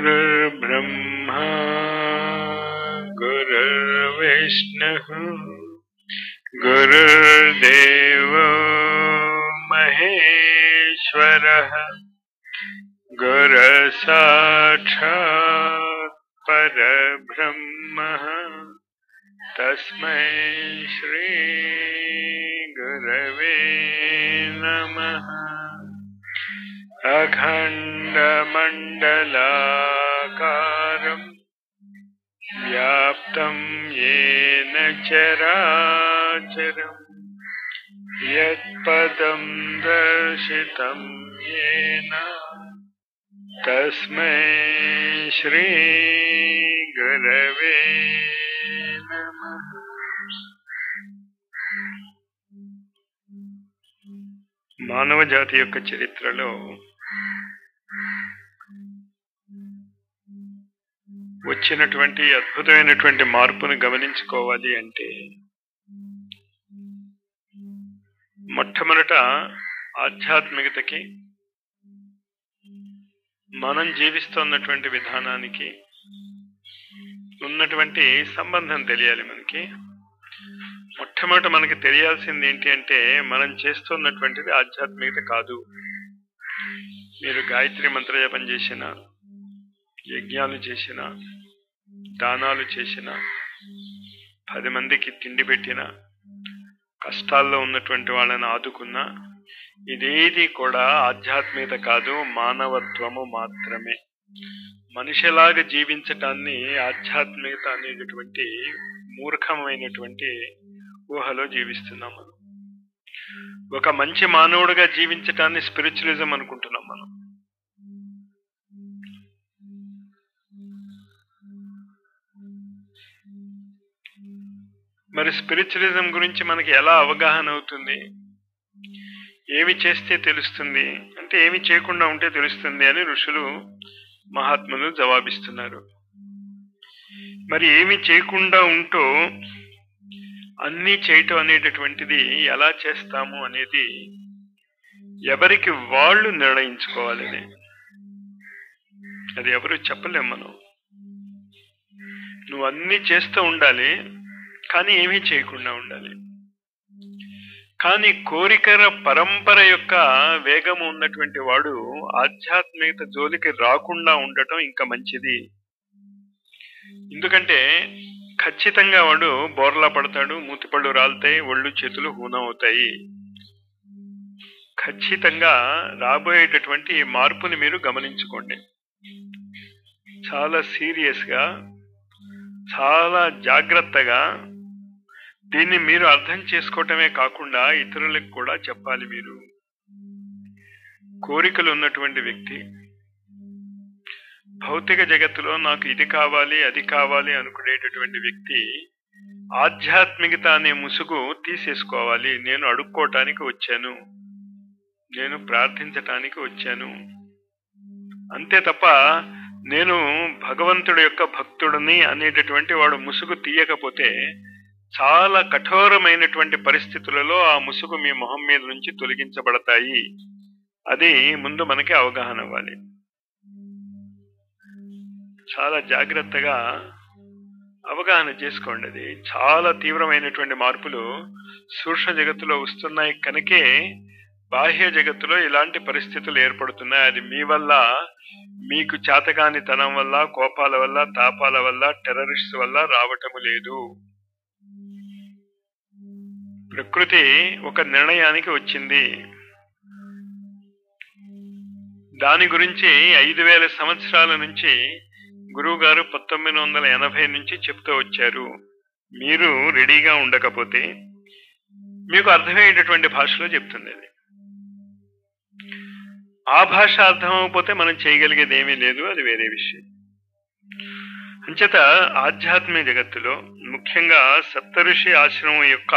गुरुर्ब्रह्मा गुरुर्विष्णुः गुरुर्देवो महेश्वरः गुरसाक्षात् परब्रह्मः तस्मै श्रीगुरवे नमः अखण्डमण्डलाकारम् व्याप्तं येन चराचरम् यत्पदं दर्शितं येन तस्मै श्रीगुरवे नमः మానవ జాతి యొక్క చరిత్రలో వచ్చినటువంటి అద్భుతమైనటువంటి మార్పును గమనించుకోవాలి అంటే మొట్టమొదట ఆధ్యాత్మికతకి మనం జీవిస్తున్నటువంటి విధానానికి ఉన్నటువంటి సంబంధం తెలియాలి మనకి మొట్టమొదట మనకి తెలియాల్సింది ఏంటి అంటే మనం చేస్తున్నటువంటిది ఆధ్యాత్మికత కాదు మీరు గాయత్రి మంత్ర జపం చేసిన యజ్ఞాలు చేసిన దానాలు చేసిన పది మందికి తిండి పెట్టిన కష్టాల్లో ఉన్నటువంటి వాళ్ళని ఆదుకున్నా ఇదేది కూడా ఆధ్యాత్మికత కాదు మానవత్వము మాత్రమే మనిషిలాగా జీవించటాన్ని ఆధ్యాత్మికత అనేటటువంటి మూర్ఖమైనటువంటి ఊహలో జీవిస్తున్నాం మనం ఒక మంచి మానవుడిగా జీవించటాన్ని స్పిరిచువలిజం అనుకుంటున్నాం మనం మరి స్పిరిచువలిజం గురించి మనకి ఎలా అవగాహన అవుతుంది ఏమి చేస్తే తెలుస్తుంది అంటే ఏమి చేయకుండా ఉంటే తెలుస్తుంది అని ఋషులు మహాత్ములు జవాబిస్తున్నారు మరి ఏమి చేయకుండా ఉంటూ అన్నీ చేయటం అనేటటువంటిది ఎలా చేస్తాము అనేది ఎవరికి వాళ్ళు నిర్ణయించుకోవాలని అది ఎవరు చెప్పలేం మనం నువ్వు అన్నీ చేస్తూ ఉండాలి కానీ ఏమీ చేయకుండా ఉండాలి కానీ కోరికల పరంపర యొక్క వేగము ఉన్నటువంటి వాడు ఆధ్యాత్మికత జోలికి రాకుండా ఉండటం ఇంకా మంచిది ఎందుకంటే ఖచ్చితంగా వాడు బోర్లా పడతాడు మూతిపళ్ళు రాలుతాయి ఒళ్ళు చేతులు హూనం అవుతాయి ఖచ్చితంగా రాబోయేటటువంటి ఈ మార్పుని మీరు గమనించుకోండి చాలా సీరియస్గా చాలా జాగ్రత్తగా దీన్ని మీరు అర్థం చేసుకోవటమే కాకుండా ఇతరులకు కూడా చెప్పాలి మీరు కోరికలు ఉన్నటువంటి వ్యక్తి భౌతిక జగత్తులో నాకు ఇది కావాలి అది కావాలి అనుకునేటటువంటి వ్యక్తి ఆధ్యాత్మికత అనే ముసుగు తీసేసుకోవాలి నేను అడుక్కోవటానికి వచ్చాను నేను ప్రార్థించటానికి వచ్చాను అంతే తప్ప నేను భగవంతుడి యొక్క భక్తుడిని అనేటటువంటి వాడు ముసుగు తీయకపోతే చాలా కఠోరమైనటువంటి పరిస్థితులలో ఆ ముసుగు మీ మొహం మీద నుంచి తొలగించబడతాయి అది ముందు మనకి అవగాహన అవ్వాలి చాలా జాగ్రత్తగా అవగాహన చేసుకోండి అది చాలా తీవ్రమైనటువంటి మార్పులు సూక్ష్మ జగత్తులో వస్తున్నాయి కనుకే బాహ్య జగత్తులో ఇలాంటి పరిస్థితులు ఏర్పడుతున్నాయి అది మీ వల్ల మీకు చేతకాని తనం వల్ల కోపాల వల్ల తాపాల వల్ల టెర్రరిస్ట్ వల్ల రావటము లేదు ప్రకృతి ఒక నిర్ణయానికి వచ్చింది దాని గురించి ఐదు వేల సంవత్సరాల నుంచి గురువు గారు పంతొమ్మిది వందల ఎనభై నుంచి చెప్తూ వచ్చారు మీరు రెడీగా ఉండకపోతే మీకు అర్థమయ్యేటటువంటి భాషలో చెప్తుంది అది ఆ భాష అర్థమైపోతే మనం చేయగలిగేది ఏమీ లేదు అది వేరే విషయం అంచేత ఆధ్యాత్మిక జగత్తులో ముఖ్యంగా సప్తఋషి ఆశ్రమం యొక్క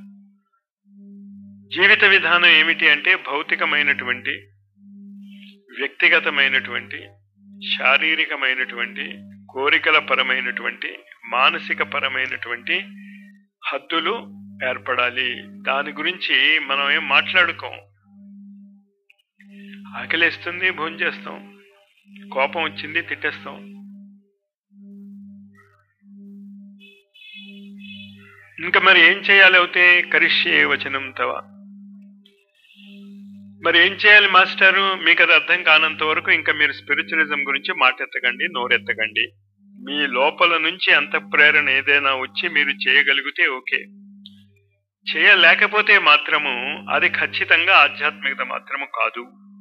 జీవిత విధానం ఏమిటి అంటే భౌతికమైనటువంటి వ్యక్తిగతమైనటువంటి శారీరకమైనటువంటి కోరికల పరమైనటువంటి మానసిక పరమైనటువంటి హద్దులు ఏర్పడాలి దాని గురించి మనం ఏం మాట్లాడుకోం ఆకలిస్తుంది భోంచేస్తాం కోపం వచ్చింది తిట్టేస్తాం ఇంకా మరి ఏం చేయాలి అవుతే కరిష్యే వచనం తవ మరి ఏం చేయాలి మాస్టారు మీకు అది అర్థం కానంత వరకు ఇంకా మీరు స్పిరిచువలిజం గురించి మాటెత్తకండి నోరెత్తకండి మీ లోపల నుంచి అంత ప్రేరణ ఏదైనా వచ్చి మీరు చేయగలిగితే ఓకే చేయలేకపోతే మాత్రము అది ఖచ్చితంగా ఆధ్యాత్మికత మాత్రము కాదు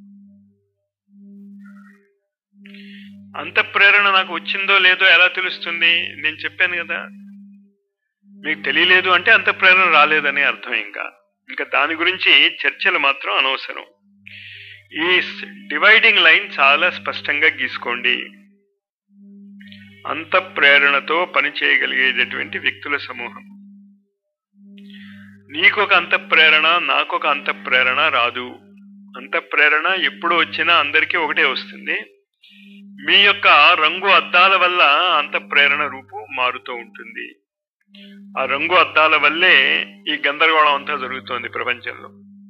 అంత ప్రేరణ నాకు వచ్చిందో లేదో ఎలా తెలుస్తుంది నేను చెప్పాను కదా మీకు తెలియలేదు అంటే అంత ప్రేరణ రాలేదని అర్థం ఇంకా ఇంకా దాని గురించి చర్చలు మాత్రం అనవసరం ఈ డివైడింగ్ లైన్ చాలా స్పష్టంగా గీసుకోండి అంత ప్రేరణతో పనిచేయగలిగేటటువంటి వ్యక్తుల సమూహం నీకొక అంత ప్రేరణ నాకొక అంత ప్రేరణ రాదు అంత ప్రేరణ ఎప్పుడు వచ్చినా అందరికీ ఒకటే వస్తుంది మీ యొక్క రంగు అద్దాల వల్ల అంత ప్రేరణ రూపు మారుతూ ఉంటుంది ఆ రంగు అద్దాల వల్లే ఈ గందరగోళం అంతా జరుగుతోంది ప్రపంచంలో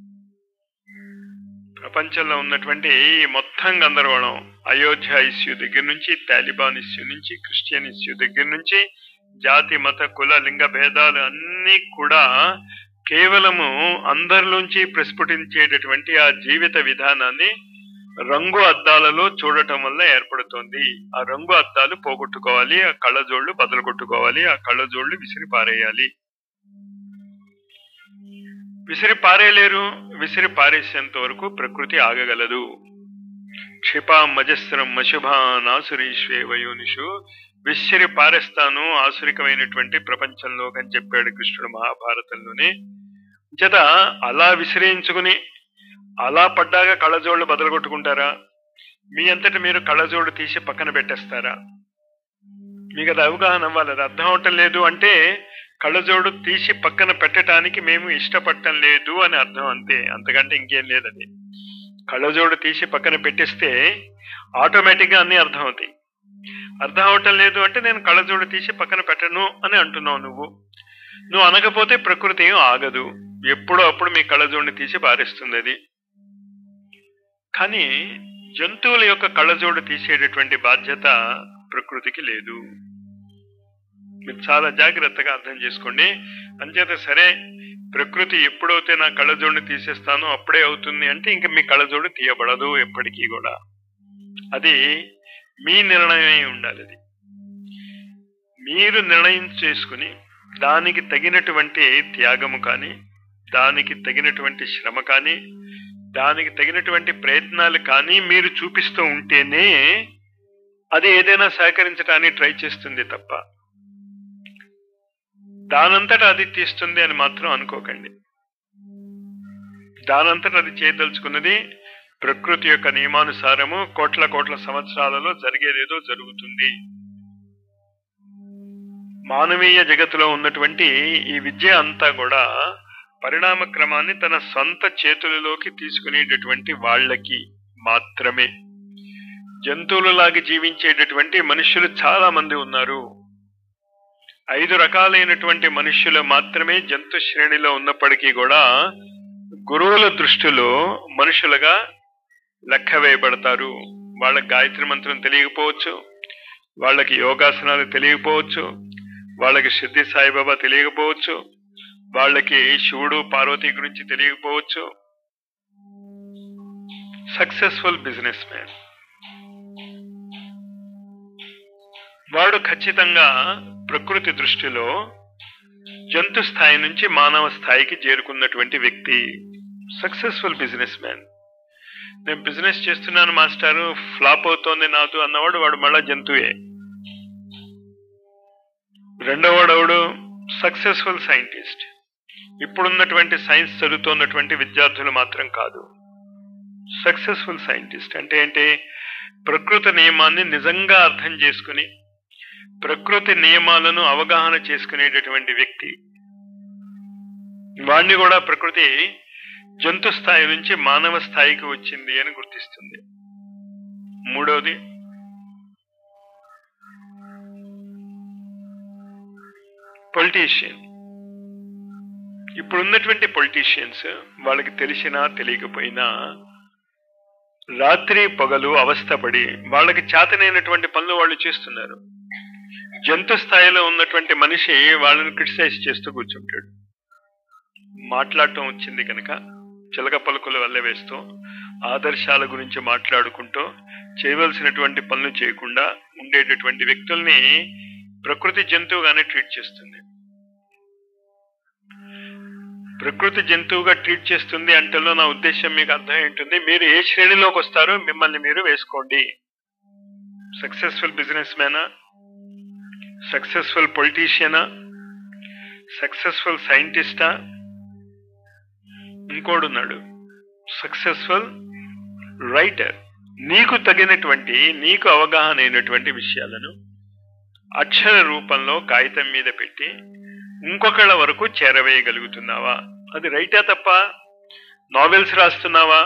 ప్రపంచంలో ఉన్నటువంటి ఈ మొత్తం గందరగోళం అయోధ్య ఇష్యూ దగ్గర నుంచి తాలిబాన్ ఇష్యూ నుంచి క్రిస్టియన్ ఇష్యూ దగ్గర నుంచి జాతి మత కుల లింగ భేదాలు అన్నీ కూడా కేవలము అందరిలోంచి ప్రస్ఫుటించేటటువంటి ఆ జీవిత విధానాన్ని రంగు అద్దాలలో చూడటం వల్ల ఏర్పడుతోంది ఆ రంగు అద్దాలు పోగొట్టుకోవాలి ఆ కళ్ళజోళ్లు బదులు కొట్టుకోవాలి ఆ కళ్ళజోళ్లు విసిరి పారేయాలి విసిరి పారేయలేరు విసిరి పారేసేంత వరకు ప్రకృతి ఆగగలదు క్షిపా మజస్రం మశుభానాసురీశ్వే వయోనిషు విసిరి పారేస్తాను ఆసురికమైనటువంటి ప్రపంచంలో అని చెప్పాడు కృష్ణుడు మహాభారతంలోనే చేత అలా విసిరించుకుని అలా పడ్డాక కళ్ళజోళ్ళు బదులు కొట్టుకుంటారా మీ అంతటి మీరు కళ్ళజోడు తీసి పక్కన పెట్టేస్తారా మీకు అది అవగాహన అవ్వాలి అది అర్థం అవటం లేదు అంటే కళ్ళజోడు తీసి పక్కన పెట్టడానికి మేము ఇష్టపడటం లేదు అని అర్థం అంతే అంతకంటే ఇంకేం లేదు అది కళ్ళజోడు తీసి పక్కన పెట్టేస్తే ఆటోమేటిక్గా అన్ని అర్థం అవుతాయి అర్థం అవటం లేదు అంటే నేను కళ్ళజోడు తీసి పక్కన పెట్టను అని అంటున్నావు నువ్వు నువ్వు అనకపోతే ప్రకృతి ఏం ఆగదు ఎప్పుడో అప్పుడు మీ కళ్ళజోడిని తీసి పారేస్తుంది అది కానీ జంతువుల యొక్క కళ్ళజోడు తీసేటటువంటి బాధ్యత ప్రకృతికి లేదు మీరు చాలా జాగ్రత్తగా అర్థం చేసుకోండి అంచేత సరే ప్రకృతి ఎప్పుడైతే నా కళ్ళజోడిని తీసేస్తానో అప్పుడే అవుతుంది అంటే ఇంకా మీ కళ్ళజోడు తీయబడదు ఎప్పటికీ కూడా అది మీ నిర్ణయమై ఉండాలి అది మీరు నిర్ణయం చేసుకుని దానికి తగినటువంటి త్యాగము కానీ దానికి తగినటువంటి శ్రమ కానీ దానికి తగినటువంటి ప్రయత్నాలు కానీ మీరు చూపిస్తూ ఉంటేనే అది ఏదైనా సహకరించడానికి ట్రై చేస్తుంది తప్ప దానంతటా అది తీస్తుంది అని మాత్రం అనుకోకండి దానంతటా అది చేయదలుచుకున్నది ప్రకృతి యొక్క నియమానుసారము కోట్ల కోట్ల సంవత్సరాలలో జరిగేదేదో జరుగుతుంది మానవీయ జగత్తులో ఉన్నటువంటి ఈ విద్య అంతా కూడా పరిణామ క్రమాన్ని తన సొంత చేతులలోకి తీసుకునేటటువంటి వాళ్ళకి మాత్రమే జంతువులలాగా జీవించేటటువంటి మనుషులు చాలా మంది ఉన్నారు ఐదు రకాలైనటువంటి మనుష్యులు మాత్రమే జంతు శ్రేణిలో ఉన్నప్పటికీ కూడా గురువుల దృష్టిలో మనుషులుగా లెక్క వేయబడతారు వాళ్ళకి గాయత్రి మంత్రం తెలియకపోవచ్చు వాళ్ళకి యోగాసనాలు తెలియకపోవచ్చు వాళ్ళకి సిద్ధి సాయిబాబా తెలియకపోవచ్చు వాళ్ళకి శివుడు పార్వతి గురించి తెలియకపోవచ్చు సక్సెస్ఫుల్ బిజినెస్ మ్యాన్ వాడు ఖచ్చితంగా ప్రకృతి దృష్టిలో జంతు స్థాయి నుంచి మానవ స్థాయికి చేరుకున్నటువంటి వ్యక్తి సక్సెస్ఫుల్ బిజినెస్ మ్యాన్ నేను బిజినెస్ చేస్తున్నాను మాస్టారు ఫ్లాప్ అవుతోంది నాతో అన్నవాడు వాడు మళ్ళా జంతువే రెండవడవుడు సక్సెస్ఫుల్ సైంటిస్ట్ ఇప్పుడున్నటువంటి సైన్స్ చదువుతున్నటువంటి విద్యార్థులు మాత్రం కాదు సక్సెస్ఫుల్ సైంటిస్ట్ అంటే ఏంటి ప్రకృతి నియమాన్ని నిజంగా అర్థం చేసుకుని ప్రకృతి నియమాలను అవగాహన చేసుకునేటటువంటి వ్యక్తి వాణ్ణి కూడా ప్రకృతి జంతు స్థాయి నుంచి మానవ స్థాయికి వచ్చింది అని గుర్తిస్తుంది మూడవది పొలిటీషియన్ ఇప్పుడున్నటువంటి పొలిటీషియన్స్ వాళ్ళకి తెలిసినా తెలియకపోయినా రాత్రి పగలు అవస్థపడి వాళ్ళకి చేతనైనటువంటి పనులు వాళ్ళు చేస్తున్నారు జంతు స్థాయిలో ఉన్నటువంటి మనిషి వాళ్ళని క్రిటిసైజ్ చేస్తూ కూర్చుంటాడు మాట్లాడటం వచ్చింది కనుక చిలక పలుకుల వల్ల వేస్తూ ఆదర్శాల గురించి మాట్లాడుకుంటూ చేయవలసినటువంటి పనులు చేయకుండా ఉండేటటువంటి వ్యక్తుల్ని ప్రకృతి జంతువుగానే ట్రీట్ చేస్తుంది ప్రకృతి జంతువుగా ట్రీట్ చేస్తుంది అంటేలో నా ఉద్దేశం మీకు అర్థం ఏంటుంది మీరు ఏ శ్రేణిలోకి వస్తారో మిమ్మల్ని మీరు వేసుకోండి సక్సెస్ఫుల్ బిజినెస్ మ్యానా సక్సెస్ఫుల్ పొలిటీషియనా సక్సెస్ఫుల్ సైంటిస్టా ఇంకోడున్నాడు సక్సెస్ఫుల్ రైటర్ నీకు తగినటువంటి నీకు అవగాహన అయినటువంటి విషయాలను అక్షర రూపంలో కాగితం మీద పెట్టి ఇంకొకళ్ళ వరకు చేరవేయగలుగుతున్నావా అది రైటా తప్ప నావెల్స్ రాస్తున్నావా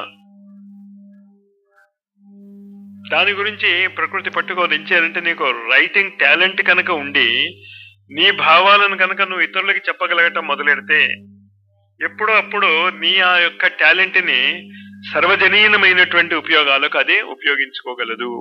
దాని గురించి ప్రకృతి పట్టుకోదు ఎంచారంటే నీకు రైటింగ్ టాలెంట్ కనుక ఉండి నీ భావాలను కనుక నువ్వు ఇతరులకి చెప్పగలగటం మొదలెడితే ఎప్పుడో అప్పుడు నీ ఆ యొక్క టాలెంట్ ని సర్వజనీయమైనటువంటి ఉపయోగాలకు అదే ఉపయోగించుకోగలదు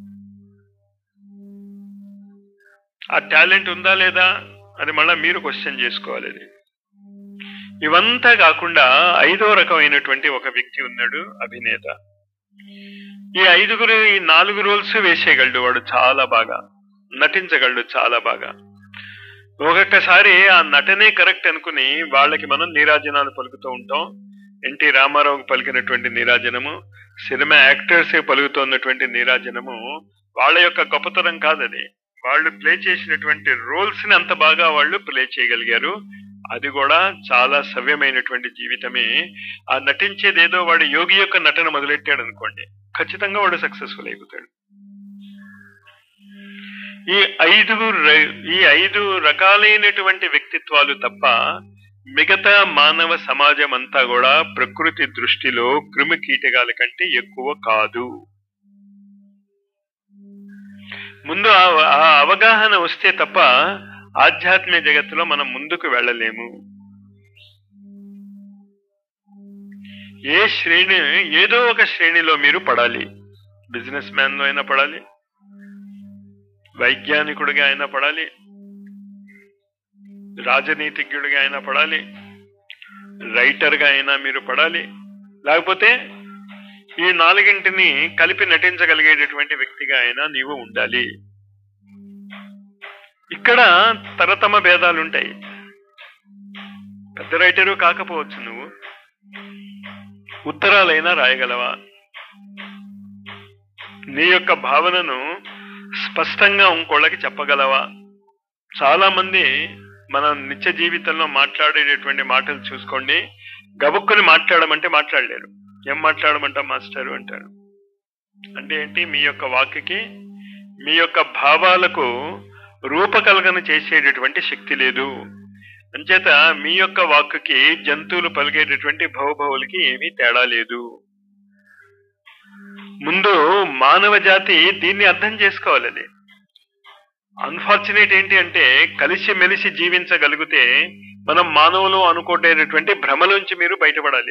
ఆ టాలెంట్ ఉందా లేదా అది మళ్ళా మీరు క్వశ్చన్ చేసుకోవాలి అది ఇవంతా కాకుండా ఐదో రకమైనటువంటి ఒక వ్యక్తి ఉన్నాడు అభినేత ఈ ఐదుగురు ఈ నాలుగు రోల్స్ వేసేయగలడు వాడు చాలా బాగా నటించగలడు చాలా బాగా ఒక్కొక్కసారి ఆ నటనే కరెక్ట్ అనుకుని వాళ్ళకి మనం నీరాజనాలు పలుకుతూ ఉంటాం ఎన్టీ రామారావుకు పలికినటువంటి నీరాజనము సినిమా యాక్టర్స్ పలుకుతున్నటువంటి నీరాజనము వాళ్ళ యొక్క గొప్పతనం కాదది వాళ్ళు ప్లే చేసినటువంటి రోల్స్ ని అంత బాగా వాళ్ళు ప్లే చేయగలిగారు అది కూడా చాలా సవ్యమైనటువంటి జీవితమే ఆ నటించేది ఏదో వాడు యోగి యొక్క నటన మొదలెట్టాడు అనుకోండి ఖచ్చితంగా వాడు సక్సెస్ఫుల్ అయిపోతాడు ఈ ఐదుగురు ర- ఈ ఐదు రకాలైనటువంటి వ్యక్తిత్వాలు తప్ప మిగతా మానవ సమాజం అంతా కూడా ప్రకృతి దృష్టిలో క్రిమి కీటకాల కంటే ఎక్కువ కాదు ముందు ఆ- ఆ అవగాహన వస్తే తప్ప ఆధ్యాత్మిక జగత్తులో మనం ముందుకు వెళ్ళలేము ఏ శ్రేణి ఏదో ఒక శ్రేణిలో మీరు పడాలి బిజినెస్ మ్యాన్ లో అయినా పడాలి వైజ్ఞానికుడిగా అయినా పడాలి రాజనీతిజ్ఞుడిగా అయినా పడాలి రైటర్గా అయినా మీరు పడాలి లేకపోతే ఈ నాలుగింటిని కలిపి నటించగలిగేటటువంటి వ్యక్తిగా అయినా నీవు ఉండాలి ఇక్కడ తరతమ భేదాలు ఉంటాయి పెద్ద రైటరు కాకపోవచ్చు నువ్వు ఉత్తరాలైనా రాయగలవా నీ యొక్క భావనను స్పష్టంగా ఇంకోళ్ళకి చెప్పగలవా చాలా మంది మన నిత్య జీవితంలో మాట్లాడేటటువంటి మాటలు చూసుకోండి గబుక్కుని మాట్లాడమంటే మాట్లాడలేరు ఏం మాట్లాడమంటా మాస్టారు అంటారు అంటే ఏంటి మీ యొక్క వాక్యకి మీ యొక్క భావాలకు రూపకల్పన చేసేటటువంటి శక్తి లేదు అంచేత మీ యొక్క వాక్కుకి జంతువులు పలికేటటువంటి భవభవులకి ఏమీ తేడా లేదు ముందు మానవ జాతి దీన్ని అర్థం చేసుకోవాలి అది అన్ఫార్చునేట్ ఏంటి అంటే కలిసి మెలిసి జీవించగలిగితే మనం మానవులు అనుకోటేటటువంటి భ్రమలోంచి మీరు బయటపడాలి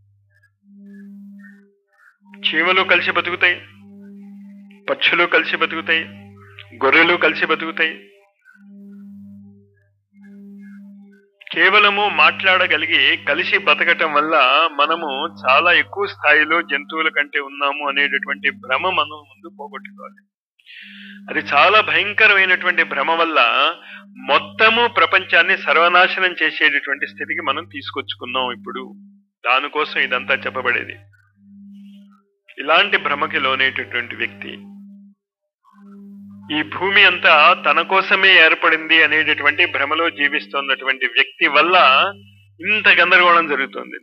చీమలు కలిసి బతుకుతాయి పక్షులు కలిసి బతుకుతాయి గొర్రెలు కలిసి బతుకుతాయి కేవలము మాట్లాడగలిగి కలిసి బతకటం వల్ల మనము చాలా ఎక్కువ స్థాయిలో జంతువుల కంటే ఉన్నాము అనేటటువంటి భ్రమ మనం ముందు పోగొట్టుకోవాలి అది చాలా భయంకరమైనటువంటి భ్రమ వల్ల మొత్తము ప్రపంచాన్ని సర్వనాశనం చేసేటటువంటి స్థితికి మనం తీసుకొచ్చుకున్నాం ఇప్పుడు దానికోసం ఇదంతా చెప్పబడేది ఇలాంటి భ్రమకి లోనేటటువంటి వ్యక్తి ఈ భూమి అంతా తన కోసమే ఏర్పడింది అనేటటువంటి భ్రమలో జీవిస్తున్నటువంటి వ్యక్తి వల్ల ఇంత గందరగోళం జరుగుతోంది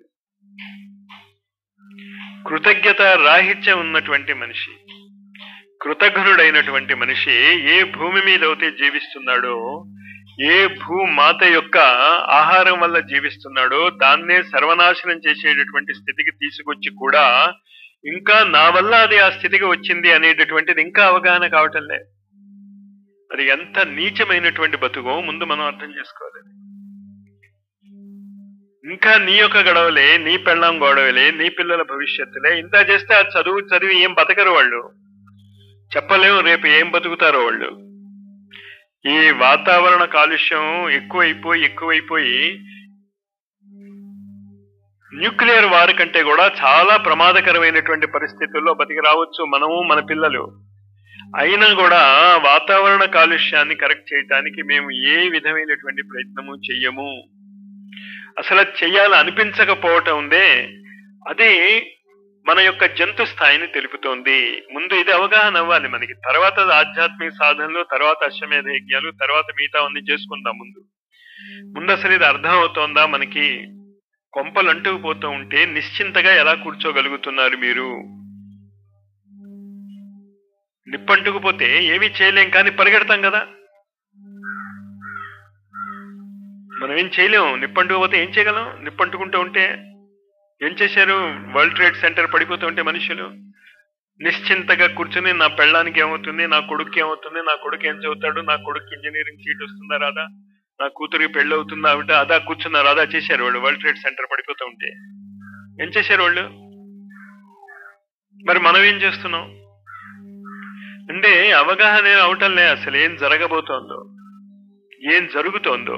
కృతజ్ఞత రాహిత్యం ఉన్నటువంటి మనిషి కృతజ్ఞుడైనటువంటి మనిషి ఏ భూమి మీద అయితే జీవిస్తున్నాడో ఏ భూమాత యొక్క ఆహారం వల్ల జీవిస్తున్నాడో దాన్నే సర్వనాశనం చేసేటటువంటి స్థితికి తీసుకొచ్చి కూడా ఇంకా నా వల్ల అది ఆ స్థితికి వచ్చింది అనేటటువంటిది ఇంకా అవగాహన కావటం లేదు అది ఎంత నీచమైనటువంటి బతుకో ముందు మనం అర్థం చేసుకోవాలి ఇంకా నీ యొక్క గొడవలే నీ పెళ్ళం గొడవలే నీ పిల్లల భవిష్యత్తులే ఇంత చేస్తే ఆ చదువు చదివి ఏం బతకరు వాళ్ళు చెప్పలేము రేపు ఏం బతుకుతారో వాళ్ళు ఈ వాతావరణ కాలుష్యం ఎక్కువైపోయి ఎక్కువైపోయి న్యూక్లియర్ వార్ కంటే కూడా చాలా ప్రమాదకరమైనటువంటి పరిస్థితుల్లో బతికి రావచ్చు మనము మన పిల్లలు అయినా కూడా వాతావరణ కాలుష్యాన్ని కరెక్ట్ చేయడానికి మేము ఏ విధమైనటువంటి ప్రయత్నము చెయ్యము అసలు అది చెయ్యాలి అనిపించకపోవటం ఉందే అది మన యొక్క జంతు స్థాయిని తెలుపుతోంది ముందు ఇది అవగాహన అవ్వాలి మనకి తర్వాత ఆధ్యాత్మిక సాధనలు తర్వాత అశ్వమేధ యజ్ఞాలు తర్వాత మిగతా అన్ని చేసుకుందాం ముందు ముందు అసలు ఇది అర్థం అవుతోందా మనకి కొంపలు అంటుకుపోతూ ఉంటే నిశ్చింతగా ఎలా కూర్చోగలుగుతున్నారు మీరు నిప్పంటుకుపోతే ఏమీ చేయలేం కానీ పరిగెడతాం కదా మనం ఏం చేయలేం నిప్పంటుకుపోతే ఏం చేయగలం నిప్పంటుకుంటూ ఉంటే ఏం చేశారు వరల్డ్ ట్రేడ్ సెంటర్ పడిపోతూ ఉంటే మనుషులు నిశ్చింతగా కూర్చుని నా పెళ్ళానికి ఏమవుతుంది నా కొడుకు ఏమవుతుంది నా కొడుకు ఏం చదువుతాడు నా కొడుకు ఇంజనీరింగ్ సీట్ వస్తుందా రాదా నా కూతురికి పెళ్ళి అవుతుందా అంటే అదా కూర్చున్నారు అదా చేశారు వాళ్ళు వరల్డ్ ట్రేడ్ సెంటర్ పడిపోతూ ఉంటే ఏం చేశారు వాళ్ళు మరి మనం ఏం చేస్తున్నాం అంటే అవగాహన అవటంలే అసలు ఏం జరగబోతోందో ఏం జరుగుతోందో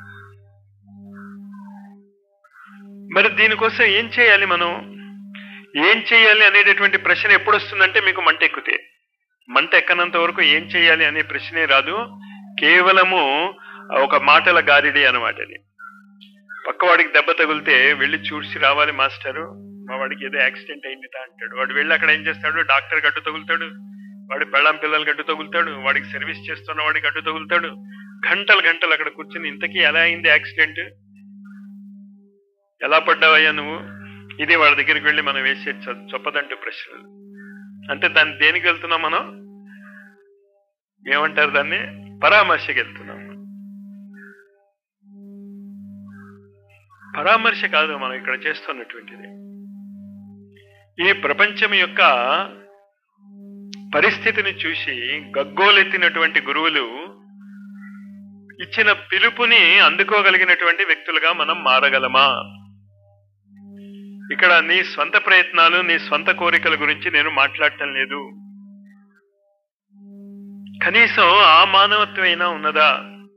మరి దీనికోసం ఏం చేయాలి మనం ఏం చేయాలి అనేటటువంటి ప్రశ్న ఎప్పుడు వస్తుందంటే మీకు మంట ఎక్కుతే మంట ఎక్కనంత వరకు ఏం చేయాలి అనే ప్రశ్నే రాదు కేవలము ఒక మాటల గారిడి అనమాట అది పక్కవాడికి దెబ్బ తగిలితే వెళ్ళి చూసి రావాలి మాస్టరు మా వాడికి ఏదో యాక్సిడెంట్ అయింది అంటాడు వాడు వెళ్ళి అక్కడ ఏం చేస్తాడు డాక్టర్ గడ్డు తగులుతాడు వాడి పెళ్ళాం పిల్లలు గడ్డు తగులుతాడు వాడికి సర్వీస్ చేస్తున్న వాడికి గడ్డు తగులుతాడు గంటలు గంటలు అక్కడ కూర్చుని ఇంతకీ ఎలా అయింది యాక్సిడెంట్ ఎలా పడ్డావయ్యా నువ్వు ఇది వాళ్ళ దగ్గరికి వెళ్ళి మనం వేసే చ- చొప్పదంటు ప్రశ్నలు అంటే దాన్ని దేనికి వెళ్తున్నాం మనం ఏమంటారు దాన్ని పరామర్శకి వెళ్తున్నాం పరామర్శ కాదు మనం ఇక్కడ చేస్తున్నటువంటిది ఈ ప్రపంచం యొక్క పరిస్థితిని చూసి గగ్గోలెత్తినటువంటి గురువులు ఇచ్చిన పిలుపుని అందుకోగలిగినటువంటి వ్యక్తులుగా మనం మారగలమా ఇక్కడ నీ స్వంత ప్రయత్నాలు నీ స్వంత కోరికల గురించి నేను మాట్లాడటం లేదు కనీసం ఆ మానవత్వమైనా ఉన్నదా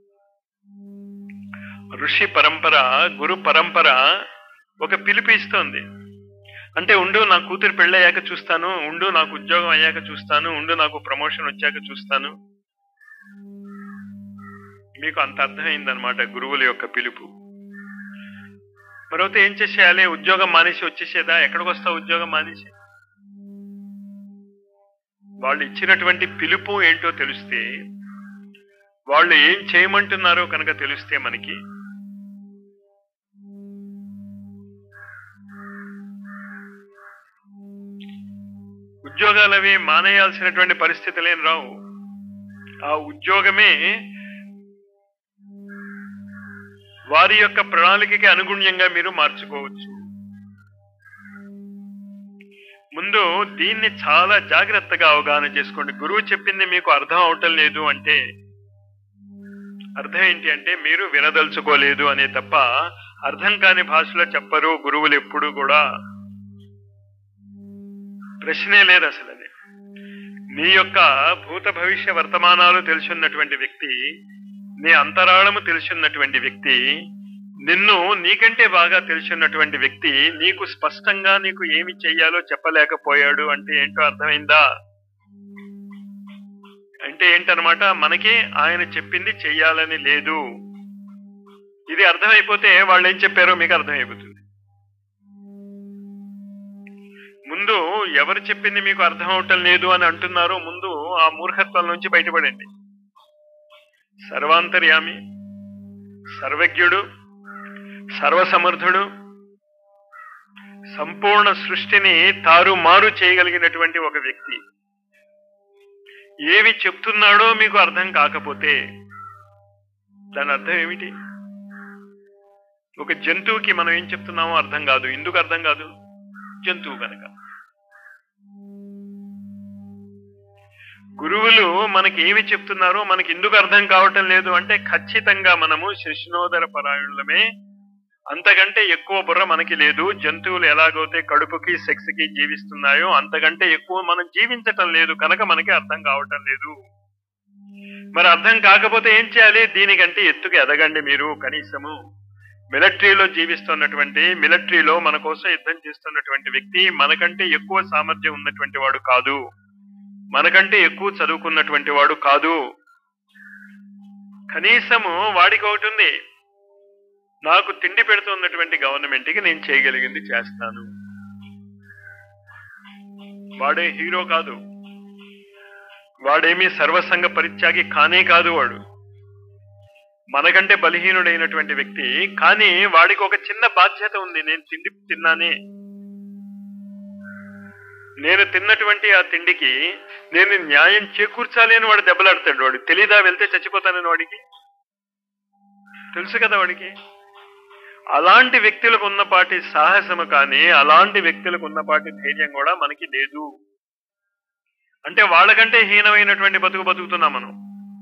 ఋషి పరంపర గురు పరంపర ఒక పిలుపు ఇస్తోంది అంటే ఉండు నా కూతురు పెళ్ళయ్యాక చూస్తాను ఉండు నాకు ఉద్యోగం అయ్యాక చూస్తాను ఉండు నాకు ప్రమోషన్ వచ్చాక చూస్తాను మీకు అంత అర్థమైందనమాట గురువుల యొక్క పిలుపు మరొకటి ఏం చేసేయాలి ఉద్యోగం మానేసి వచ్చేసేదా ఎక్కడికి వస్తావు ఉద్యోగం మానేసి వాళ్ళు ఇచ్చినటువంటి పిలుపు ఏంటో తెలిస్తే వాళ్ళు ఏం చేయమంటున్నారో కనుక తెలిస్తే మనకి ఉద్యోగాలు అవి మానేయాల్సినటువంటి పరిస్థితులేం రావు ఆ ఉద్యోగమే వారి యొక్క ప్రణాళికకి అనుగుణ్యంగా మీరు మార్చుకోవచ్చు ముందు దీన్ని చాలా జాగ్రత్తగా అవగాహన చేసుకోండి గురువు చెప్పింది మీకు అర్థం అవటం లేదు అంటే అర్థం ఏంటి అంటే మీరు వినదలుచుకోలేదు అనే తప్ప అర్థం కాని భాషలో చెప్పరు గురువులు ఎప్పుడు కూడా ప్రశ్నే లేదు అసలు అది నీ యొక్క భూత భవిష్య వర్తమానాలు తెలుసున్నటువంటి వ్యక్తి నీ అంతరాళము తెలుసున్నటువంటి వ్యక్తి నిన్ను నీకంటే బాగా తెలుసున్నటువంటి వ్యక్తి నీకు స్పష్టంగా నీకు ఏమి చెయ్యాలో చెప్పలేకపోయాడు అంటే ఏంటో అర్థమైందా అంటే ఏంటనమాట మనకి ఆయన చెప్పింది చెయ్యాలని లేదు ఇది అర్థమైపోతే వాళ్ళు ఏం చెప్పారో మీకు అర్థమైపోతుంది ముందు ఎవరు చెప్పింది మీకు అర్థం అవటం లేదు అని అంటున్నారో ముందు ఆ మూర్ఖత్వం నుంచి బయటపడండి సర్వాంతర్యామి సర్వజ్ఞుడు సర్వసమర్థుడు సంపూర్ణ సృష్టిని తారుమారు చేయగలిగినటువంటి ఒక వ్యక్తి ఏవి చెప్తున్నాడో మీకు అర్థం కాకపోతే దాని అర్థం ఏమిటి ఒక జంతువుకి మనం ఏం చెప్తున్నామో అర్థం కాదు ఎందుకు అర్థం కాదు జంతువు కనుక గురువులు మనకి ఏమి చెప్తున్నారో మనకి ఎందుకు అర్థం కావటం లేదు అంటే ఖచ్చితంగా మనము శిష్ణోదర పరాయణులమే అంతకంటే ఎక్కువ బుర్ర మనకి లేదు జంతువులు ఎలాగైతే కడుపుకి సెక్స్ కి జీవిస్తున్నాయో అంతకంటే ఎక్కువ మనం జీవించటం లేదు కనుక మనకి అర్థం కావటం లేదు మరి అర్థం కాకపోతే ఏం చేయాలి దీనికంటే ఎత్తుకు ఎదగండి మీరు కనీసము మిలిటరీలో జీవిస్తున్నటువంటి మిలిటరీలో మన కోసం యుద్ధం చేస్తున్నటువంటి వ్యక్తి మనకంటే ఎక్కువ సామర్థ్యం ఉన్నటువంటి వాడు కాదు మనకంటే ఎక్కువ చదువుకున్నటువంటి వాడు కాదు కనీసము వాడికి ఒకటి ఉంది నాకు తిండి పెడుతున్నటువంటి గవర్నమెంట్కి నేను చేయగలిగింది చేస్తాను వాడే హీరో కాదు వాడేమీ సర్వసంగ పరిత్యాగి కానే కాదు వాడు మనకంటే బలహీనుడైనటువంటి వ్యక్తి కానీ వాడికి ఒక చిన్న బాధ్యత ఉంది నేను తిండి తిన్నానే నేను తిన్నటువంటి ఆ తిండికి నేను న్యాయం చేకూర్చాలి అని వాడు దెబ్బలాడతాడు వాడు తెలీదా వెళ్తే చచ్చిపోతానని వాడికి తెలుసు కదా వాడికి అలాంటి వ్యక్తులకు ఉన్నపాటి సాహసము కానీ అలాంటి వ్యక్తులకు ఉన్నపాటి ధైర్యం కూడా మనకి లేదు అంటే వాళ్ళకంటే హీనమైనటువంటి బతుకు బతుకుతున్నాం మనం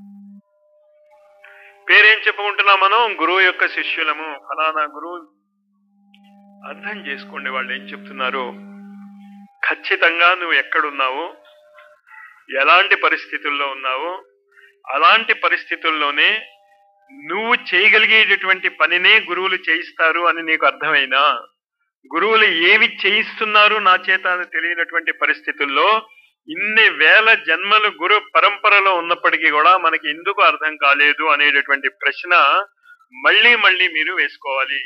పేరేం చెప్పుకుంటున్నాం మనం గురువు యొక్క శిష్యులము ఫలానా గురువు అర్థం చేసుకోండి వాళ్ళు ఏం చెప్తున్నారు ఖచ్చితంగా నువ్వు ఎక్కడున్నావు ఎలాంటి పరిస్థితుల్లో ఉన్నావు అలాంటి పరిస్థితుల్లోనే నువ్వు చేయగలిగేటటువంటి పనినే గురువులు చేయిస్తారు అని నీకు అర్థమైనా గురువులు ఏమి చేయిస్తున్నారు నా చేత అని తెలియనటువంటి పరిస్థితుల్లో ఇన్ని వేల జన్మలు గురు పరంపరలో ఉన్నప్పటికీ కూడా మనకి ఎందుకు అర్థం కాలేదు అనేటటువంటి ప్రశ్న మళ్ళీ మళ్ళీ మీరు వేసుకోవాలి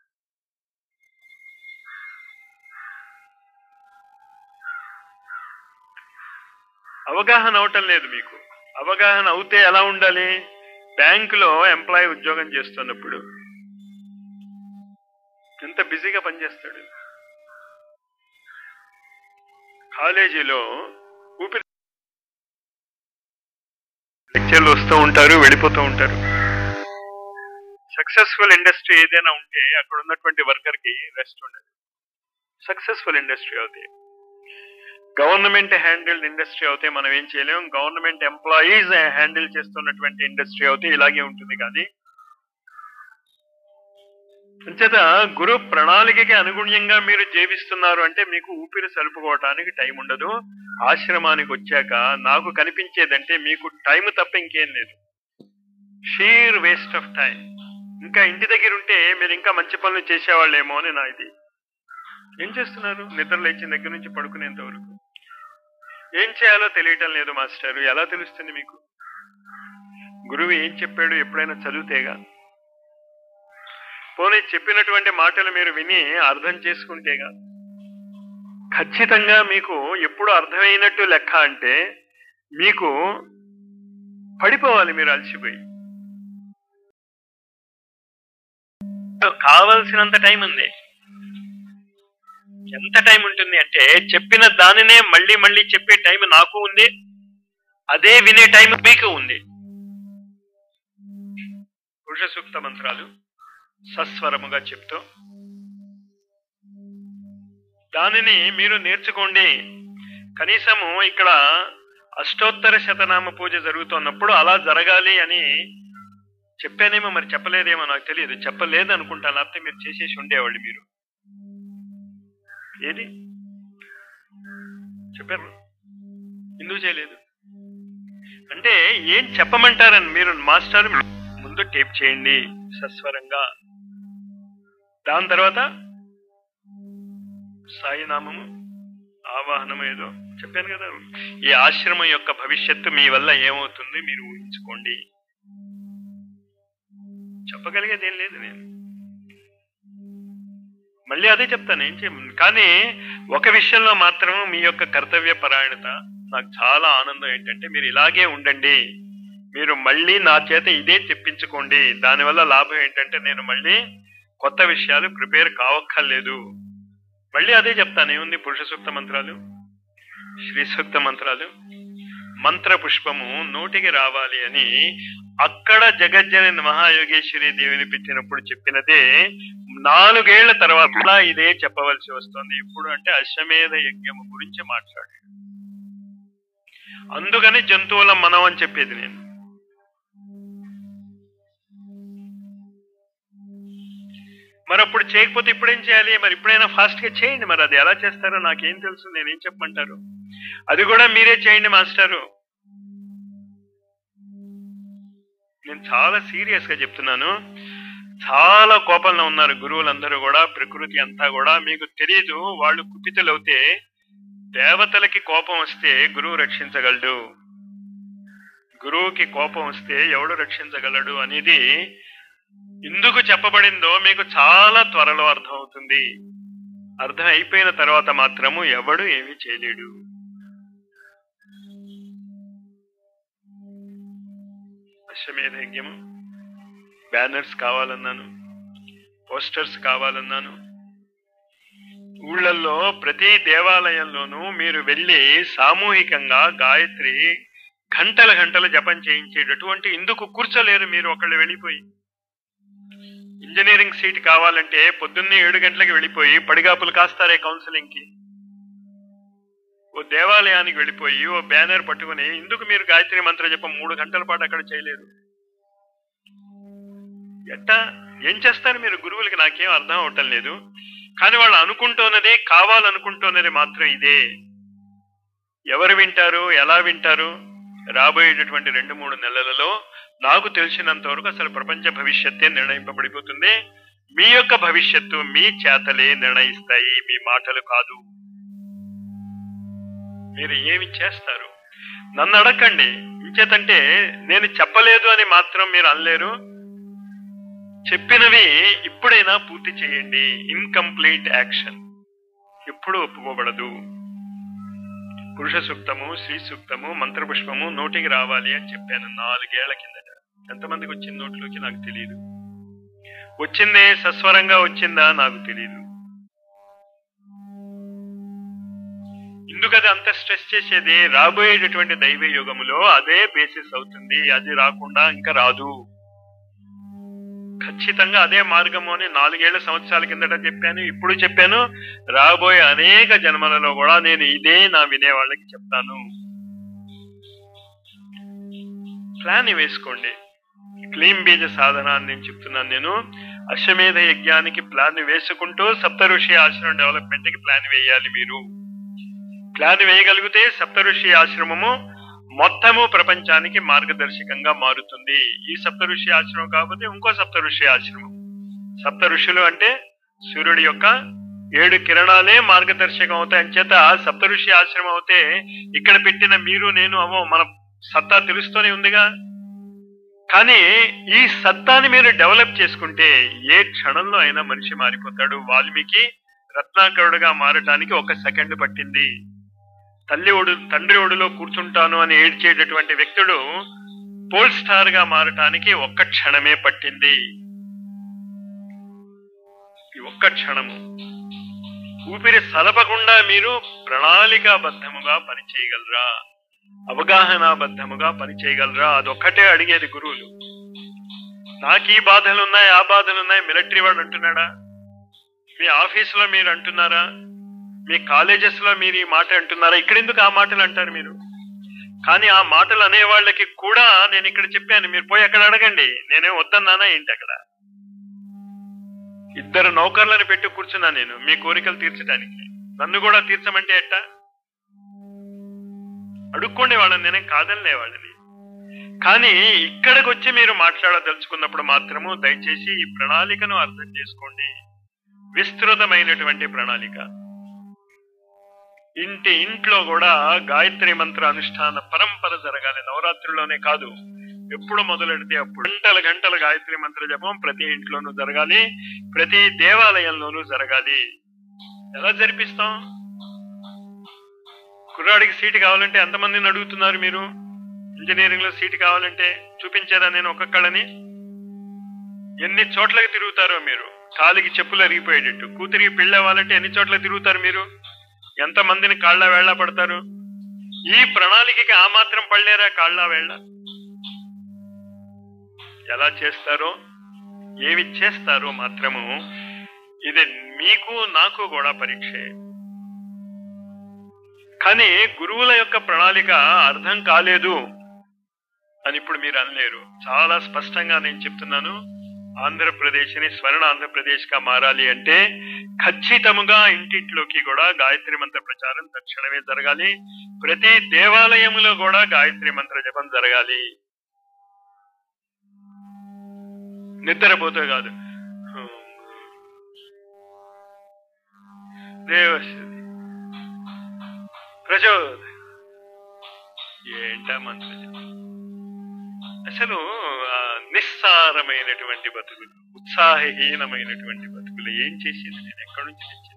అవగాహన అవటం లేదు మీకు అవగాహన అవుతే ఎలా ఉండాలి బ్యాంకులో ఎంప్లాయీ ఉద్యోగం చేస్తున్నప్పుడు ఎంత బిజీగా పనిచేస్తాడు కాలేజీలో ఊపిరి లెక్చర్లు వస్తూ ఉంటారు వెళ్ళిపోతూ ఉంటారు సక్సెస్ఫుల్ ఇండస్ట్రీ ఏదైనా ఉంటే అక్కడ ఉన్నటువంటి వర్కర్ కి రెస్ట్ ఉండదు సక్సెస్ఫుల్ ఇండస్ట్రీ అవుతాయి గవర్నమెంట్ హ్యాండిల్డ్ ఇండస్ట్రీ అవుతే మనం ఏం చేయలేం గవర్నమెంట్ ఎంప్లాయీస్ హ్యాండిల్ చేస్తున్నటువంటి ఇండస్ట్రీ అవుతే ఇలాగే ఉంటుంది కానీ అంచేత గురు ప్రణాళికకి అనుగుణ్యంగా మీరు జీవిస్తున్నారు అంటే మీకు ఊపిరి సలుపుకోవటానికి టైం ఉండదు ఆశ్రమానికి వచ్చాక నాకు కనిపించేదంటే మీకు టైం తప్ప ఇంకేం లేదు షీర్ వేస్ట్ ఆఫ్ టైం ఇంకా ఇంటి దగ్గర ఉంటే మీరు ఇంకా మంచి పనులు చేసేవాళ్ళేమో అని నా ఇది ఏం చేస్తున్నారు నిద్ర లేచిన దగ్గర నుంచి పడుకునేంత వరకు ఏం చేయాలో తెలియటం లేదు మాస్టర్ ఎలా తెలుస్తుంది మీకు గురువు ఏం చెప్పాడు ఎప్పుడైనా చదివితేగా పోనీ చెప్పినటువంటి మాటలు మీరు విని అర్థం చేసుకుంటేగా ఖచ్చితంగా మీకు ఎప్పుడు అర్థమైనట్టు లెక్క అంటే మీకు పడిపోవాలి మీరు అలసిపోయి కావలసినంత టైం ఉంది ఎంత టైం ఉంటుంది అంటే చెప్పిన దానినే మళ్ళీ మళ్ళీ చెప్పే టైం నాకు ఉంది అదే వినే టైం మీకు ఉంది పురుష సూక్త మంత్రాలు సస్వరముగా చెప్తూ దానిని మీరు నేర్చుకోండి కనీసము ఇక్కడ అష్టోత్తర శతనామ పూజ జరుగుతున్నప్పుడు అలా జరగాలి అని చెప్పానేమో మరి చెప్పలేదేమో నాకు తెలియదు చెప్పలేదు అనుకుంటాను లేకపోతే మీరు చేసేసి ఉండేవాళ్ళు మీరు ఏది చెప్పారు ఎందుకు చేయలేదు అంటే ఏం చెప్పమంటారని మీరు మాస్టర్ ముందు టేప్ చేయండి సస్వరంగా దాని తర్వాత సాయినామము ఆవాహనము ఏదో చెప్పాను కదా ఈ ఆశ్రమం యొక్క భవిష్యత్తు మీ వల్ల ఏమవుతుంది మీరు ఊహించుకోండి చెప్పగలిగేది ఏం లేదు నేను మళ్ళీ అదే చెప్తాను ఏం చేయ కానీ ఒక విషయంలో మాత్రం మీ యొక్క కర్తవ్య పరాయణత నాకు చాలా ఆనందం ఏంటంటే మీరు ఇలాగే ఉండండి మీరు మళ్ళీ నా చేత ఇదే చెప్పించుకోండి దానివల్ల లాభం ఏంటంటే నేను మళ్ళీ కొత్త విషయాలు ప్రిపేర్ కావక్కర్లేదు మళ్ళీ అదే చెప్తాను ఏముంది పురుష సూక్త మంత్రాలు శ్రీ సూక్త మంత్రాలు మంత్ర పుష్పము నోటికి రావాలి అని అక్కడ జగజ్జన మహాయోగేశ్వరి దేవిని పెట్టినప్పుడు చెప్పినదే నాలుగేళ్ల తర్వాత ఇదే చెప్పవలసి వస్తుంది ఇప్పుడు అంటే అశ్వమేధ యజ్ఞము గురించి మాట్లాడు అందుకని జంతువుల మనం అని చెప్పేది నేను మరి అప్పుడు చేయకపోతే ఇప్పుడేం చేయాలి మరి ఇప్పుడైనా ఫాస్ట్ గా చేయండి మరి అది ఎలా చేస్తారో నాకేం తెలుసు నేనేం చెప్పమంటారు అది కూడా మీరే చేయండి మాస్టారు నేను చాలా సీరియస్ గా చెప్తున్నాను చాలా కోపంలో ఉన్నారు గురువులందరూ కూడా ప్రకృతి అంతా కూడా మీకు తెలియదు వాళ్ళు కుపితులవుతే దేవతలకి కోపం వస్తే గురువు రక్షించగలడు గురువుకి కోపం వస్తే ఎవడు రక్షించగలడు అనేది ఎందుకు చెప్పబడిందో మీకు చాలా త్వరలో అర్థమవుతుంది అర్థం అయిపోయిన తర్వాత మాత్రము ఎవడు ఏమీ చేయలేడు అశ్వమేధ యజ్ఞము బ్యానర్స్ కావాలన్నాను పోస్టర్స్ కావాలన్నాను ఊళ్ళల్లో ప్రతి దేవాలయంలోనూ మీరు వెళ్ళి సామూహికంగా గాయత్రి గంటల గంటలు జపం చేయించేటటువంటి ఇందుకు కూర్చోలేరు మీరు ఒకళ్ళు వెళ్ళిపోయి ఇంజనీరింగ్ సీట్ కావాలంటే పొద్దున్నే ఏడు గంటలకు వెళ్ళిపోయి పడిగాపులు కాస్తారే కౌన్సిలింగ్ కి ఓ దేవాలయానికి వెళ్ళిపోయి ఓ బ్యానర్ పట్టుకుని ఇందుకు మీరు గాయత్రి మంత్ర జపం మూడు గంటల పాటు అక్కడ చేయలేరు ఎట్టా ఏం చేస్తారు మీరు గురువులకి నాకేం అర్థం అవటం లేదు కానీ వాళ్ళు అనుకుంటున్నది కావాలనుకుంటున్నది మాత్రం ఇదే ఎవరు వింటారు ఎలా వింటారు రాబోయేటటువంటి రెండు మూడు నెలలలో నాకు తెలిసినంత వరకు అసలు ప్రపంచ భవిష్యత్తే నిర్ణయింపబడిపోతుంది మీ యొక్క భవిష్యత్తు మీ చేతలే నిర్ణయిస్తాయి మీ మాటలు కాదు మీరు ఏమి చేస్తారు నన్ను అడగండి ఇంచేతంటే నేను చెప్పలేదు అని మాత్రం మీరు అనలేరు చెప్పినవి ఇప్పుడైనా పూర్తి చేయండి ఇన్కంప్లీట్ యాక్షన్ ఎప్పుడు ఒప్పుకోబడదు పురుష సూక్తము శ్రీ సూక్తము మంత్రపుష్పము నోటికి రావాలి అని చెప్పాను నాలుగేళ్ల కిందట ఎంతమందికి వచ్చింది నోట్లోకి నాకు తెలియదు వచ్చిందే సస్వరంగా వచ్చిందా నాకు తెలియదు ఎందుకది అంత స్ట్రెస్ చేసేది రాబోయేటటువంటి దైవ యుగములో అదే బేసిస్ అవుతుంది అది రాకుండా ఇంకా రాదు ఖచ్చితంగా అదే మార్గము అని నాలుగేళ్ల సంవత్సరాల కిందట చెప్పాను ఇప్పుడు చెప్పాను రాబోయే అనేక జన్మలలో కూడా నేను ఇదే నా వినేవాళ్ళకి చెప్తాను ప్లాన్ వేసుకోండి క్లీన్ బీజ సాధన అని నేను చెప్తున్నాను నేను అశ్వమేధ యజ్ఞానికి ప్లాన్ వేసుకుంటూ సప్త ఋషి ఆశ్రమం డెవలప్మెంట్ కి ప్లాన్ వేయాలి మీరు ప్లాన్ వేయగలిగితే సప్త ఋషి ఆశ్రమము మొత్తము ప్రపంచానికి మార్గదర్శకంగా మారుతుంది ఈ సప్త ఋషి ఆశ్రమం కాకపోతే ఇంకో సప్త ఋషి ఆశ్రమం సప్త ఋషులు అంటే సూర్యుడి యొక్క ఏడు కిరణాలే మార్గదర్శకం అవుతాయి అంచేత సప్త ఋషి ఆశ్రమం అవుతే ఇక్కడ పెట్టిన మీరు నేను అవో మన సత్తా తెలుస్తూనే ఉందిగా కానీ ఈ సత్తాని మీరు డెవలప్ చేసుకుంటే ఏ క్షణంలో అయినా మనిషి మారిపోతాడు వాల్మీకి రత్నాకరుడుగా మారటానికి ఒక సెకండ్ పట్టింది తల్లి ఒడు తండ్రి ఒడిలో కూర్చుంటాను అని ఏడ్చేటటువంటి వ్యక్తుడు పోల్ స్టార్ గా మారటానికి ఒక్క క్షణమే పట్టింది ఈ ఒక్క క్షణము ఊపిరి సలపకుండా మీరు ప్రణాళికాబద్ధముగా పనిచేయగలరా అవగాహనాబద్ధముగా పనిచేయగలరా అదొక్కటే అడిగేది గురువులు నాకు ఈ బాధలు ఉన్నాయి ఆ బాధలు ఉన్నాయి మిలిటరీ వాడు అంటున్నాడా మీ ఆఫీసులో మీరు అంటున్నారా మీ కాలేజెస్ లో మీరు ఈ మాట అంటున్నారా ఇక్కడెందుకు ఆ మాటలు అంటారు మీరు కానీ ఆ మాటలు అనే వాళ్ళకి కూడా నేను ఇక్కడ చెప్పాను మీరు పోయి అక్కడ అడగండి నేనేం వద్దన్నానా ఏంటి అక్కడ ఇద్దరు నౌకర్లను పెట్టి కూర్చున్నా నేను మీ కోరికలు తీర్చడానికి నన్ను కూడా తీర్చమంటే ఎట్టా అడుక్కోండి వాళ్ళని నేనేం కాదనిలే వాళ్ళని కానీ ఇక్కడికి వచ్చి మీరు మాట్లాడదలుచుకున్నప్పుడు మాత్రము దయచేసి ఈ ప్రణాళికను అర్థం చేసుకోండి విస్తృతమైనటువంటి ప్రణాళిక ఇంటి ఇంట్లో కూడా గాయత్రి మంత్ర అనుష్ఠాన పరంపర జరగాలి నవరాత్రిలోనే కాదు ఎప్పుడు మొదలెడితే అప్పుడు గంటల గంటల గాయత్రి మంత్ర జపం ప్రతి ఇంట్లోనూ జరగాలి ప్రతి దేవాలయంలోనూ జరగాలి ఎలా జరిపిస్తాం కుర్రాడికి సీటు కావాలంటే ఎంతమందిని అడుగుతున్నారు మీరు ఇంజనీరింగ్ లో సీటు కావాలంటే చూపించారా నేను ఒక్కొక్కళ్ళని ఎన్ని చోట్లకి తిరుగుతారో మీరు కాలికి చెప్పులు అరిగిపోయేటట్టు కూతురికి పెళ్ళి అవ్వాలంటే ఎన్ని చోట్ల తిరుగుతారు మీరు ఎంత మందిని కాళ్ళ వేళ్ళ పడతారు ఈ ప్రణాళికకి ఆ మాత్రం పడలేరా కాళ్ళ వేళ్ళ ఎలా చేస్తారో ఏమి చేస్తారో మాత్రము ఇది మీకు నాకు కూడా పరీక్షే కానీ గురువుల యొక్క ప్రణాళిక అర్థం కాలేదు అని ఇప్పుడు మీరు అనలేరు చాలా స్పష్టంగా నేను చెప్తున్నాను ఆంధ్రప్రదేశ్ని స్వర్ణ ఆంధ్రప్రదేశ్ గా మారాలి అంటే ఖచ్చితముగా ఇంటింట్లోకి కూడా గాయత్రి మంత్ర ప్రచారం తక్షణమే జరగాలి ప్రతి దేవాలయములో కూడా గాయత్రి మంత్ర జపం జరగాలి నిద్రపోతే కాదు దేవస్థితి ప్రచోద ఏంటా మంత్ర జపం అసలు ఆ నిస్సారమైనటువంటి బతుకులు ఉత్సాహహీనమైనటువంటి బతుకులు ఏం చేసేది నేను ఎక్కడి నుంచి తెచ్చింది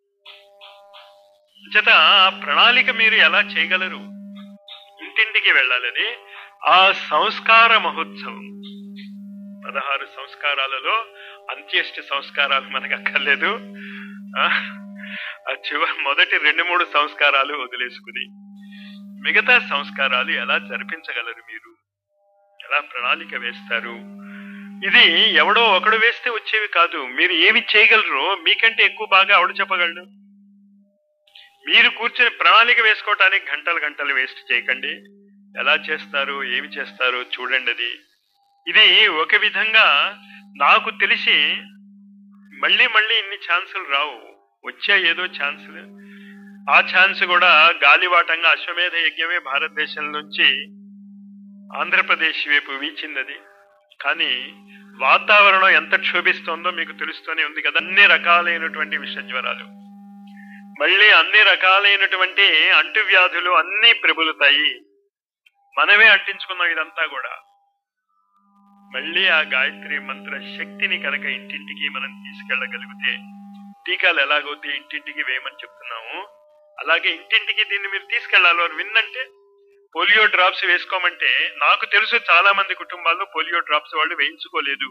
చేత ఆ ప్రణాళిక మీరు ఎలా చేయగలరు ఇంటింటికి వెళ్ళాలని ఆ సంస్కార మహోత్సవం పదహారు సంస్కారాలలో అంత్యేష్టి సంస్కారాలు మనకు అక్కర్లేదు ఆ ఆ చివరి మొదటి రెండు మూడు సంస్కారాలు వదిలేసుకుని మిగతా సంస్కారాలు ఎలా జరిపించగలరు మీరు ఎలా ప్రణాళిక వేస్తారు ఇది ఎవడో ఒకడు వేస్తే వచ్చేవి కాదు మీరు ఏమి చేయగలరో మీకంటే ఎక్కువ బాగా ఆవిడ చెప్పగలడు మీరు కూర్చొని ప్రణాళిక వేసుకోవటానికి గంటలు గంటలు వేస్ట్ చేయకండి ఎలా చేస్తారు ఏమి చేస్తారో చూడండి అది ఇది ఒక విధంగా నాకు తెలిసి మళ్ళీ మళ్ళీ ఇన్ని ఛాన్సులు రావు వచ్చే ఏదో ఛాన్సులు ఆ ఛాన్స్ కూడా గాలివాటంగా అశ్వమేధ యజ్ఞమే భారతదేశం నుంచి ఆంధ్రప్రదేశ్ వైపు వీచింది కానీ వాతావరణం ఎంత క్షోభిస్తోందో మీకు తెలుస్తూనే ఉంది కదా అన్ని రకాలైనటువంటి విషజ్వరాలు మళ్ళీ అన్ని రకాలైనటువంటి అంటువ్యాధులు అన్నీ ప్రబలుతాయి మనమే అంటించుకున్నాం ఇదంతా కూడా మళ్ళీ ఆ గాయత్రి మంత్ర శక్తిని కనుక ఇంటింటికి మనం తీసుకెళ్ళగలిగితే టీకాలు ఎలాగైతే ఇంటింటికి వేయమని చెప్తున్నాము అలాగే ఇంటింటికి దీన్ని మీరు తీసుకెళ్లాలి అని విన్నంటే పోలియో డ్రాప్స్ వేసుకోమంటే నాకు తెలుసు చాలా మంది కుటుంబాల్లో పోలియో డ్రాప్స్ వాళ్ళు వేయించుకోలేదు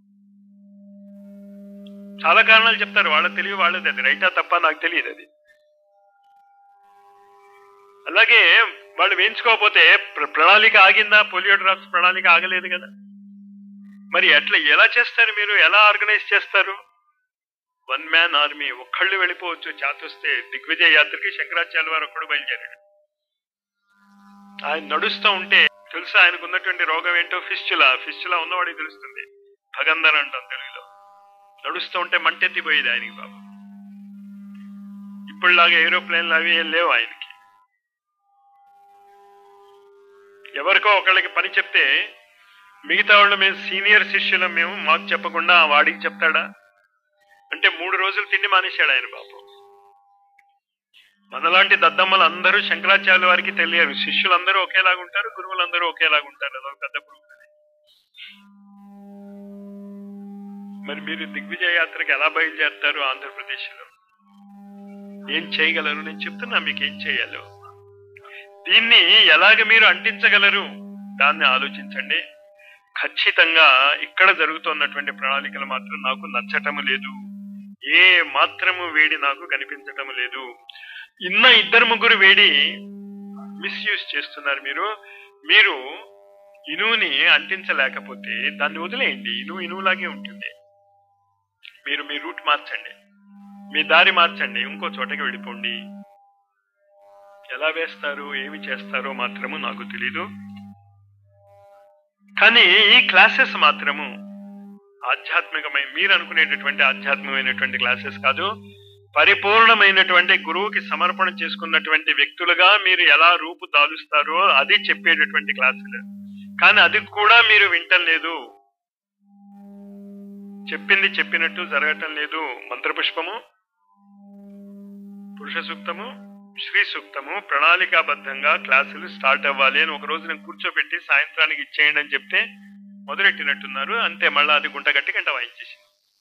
చాలా కారణాలు చెప్తారు వాళ్ళ తెలివి వాళ్ళది అది రైటా తప్ప నాకు తెలియదు అది అలాగే వాళ్ళు వేయించుకోకపోతే ప్ర- ప్రణాళిక ఆగిందా పోలియో డ్రాప్స్ ప్రణాళిక ఆగలేదు కదా మరి ఎట్లా ఎలా చేస్తారు మీరు ఎలా ఆర్గనైజ్ చేస్తారు వన్ మ్యాన్ ఆర్మీ ఒక్కళ్ళు వెళ్ళిపోవచ్చు చాతొస్తే దిగ్విజయ యాత్రకి శంకరాచార్య వారు ఒక్కడు బయలుదేరాడు ఆయన నడుస్తూ ఉంటే తెలుసా ఆయనకు ఉన్నటువంటి రోగం ఏంటో ఫిస్చులా ఫిస్చులా ఉన్నవాడికి తెలుస్తుంది భగందర్ అంటాం తెలుగులో నడుస్తూ ఉంటే మంటెత్తిపోయేది ఆయనకి బాబు ఇప్పుడులాగా ఏరోప్లేన్లు అవి ఏం లేవు ఆయనకి ఎవరికో ఒకళ్ళకి పని చెప్తే మిగతా వాళ్ళు మేము సీనియర్ శిష్యులం మేము మాకు చెప్పకుండా వాడికి చెప్తాడా అంటే మూడు రోజులు తిండి మానేశాడు ఆయన బాబు మనలాంటి దద్దమ్మలు అందరూ శంకరాచార్యుల వారికి తెలియరు శిష్యులందరూ ఒకేలాగా ఉంటారు గురువులందరూ ఒకేలాగా ఉంటారు అదొక పెద్ద పురుగు మరి మీరు దిగ్విజయ యాత్రకి ఎలా బయలుదేరుతారు ఆంధ్రప్రదేశ్ లో ఏం చేయగలరు నేను చెప్తున్నా మీకు ఏం చేయాలో దీన్ని ఎలాగ మీరు అంటించగలరు దాన్ని ఆలోచించండి ఖచ్చితంగా ఇక్కడ జరుగుతున్నటువంటి ప్రణాళికలు మాత్రం నాకు నచ్చటము లేదు ఏ మాత్రము వేడి నాకు కనిపించటం లేదు ఇన్న ఇద్దరు ముగ్గురు వేడి మిస్యూజ్ చేస్తున్నారు మీరు మీరు ఇనువుని అంటించలేకపోతే దాన్ని వదిలేయండి ఇనువు ఇనువులాగే ఉంటుంది మీరు మీ రూట్ మార్చండి మీ దారి మార్చండి ఇంకో చోటకి వెళ్ళిపోండి ఎలా వేస్తారు ఏమి చేస్తారో మాత్రము నాకు తెలీదు కానీ ఈ క్లాసెస్ మాత్రము ఆధ్యాత్మికమైన మీరు అనుకునేటటువంటి ఆధ్యాత్మికమైనటువంటి క్లాసెస్ కాదు పరిపూర్ణమైనటువంటి గురువుకి సమర్పణ చేసుకున్నటువంటి వ్యక్తులుగా మీరు ఎలా రూపు దాలుస్తారో అది చెప్పేటటువంటి క్లాసులు కానీ అది కూడా మీరు వింటలేదు చెప్పింది చెప్పినట్టు జరగటం లేదు మంత్రపుష్పము పురుష సూక్తము శ్రీ సూక్తము ప్రణాళికాబద్ధంగా క్లాసులు స్టార్ట్ అవ్వాలి అని ఒక రోజు నేను కూర్చోబెట్టి సాయంత్రానికి ఇచ్చేయండి అని చెప్తే మొదలెట్టినట్టున్నారు అంతే మళ్ళా అది గుంట గట్టి గంట వాయించేసి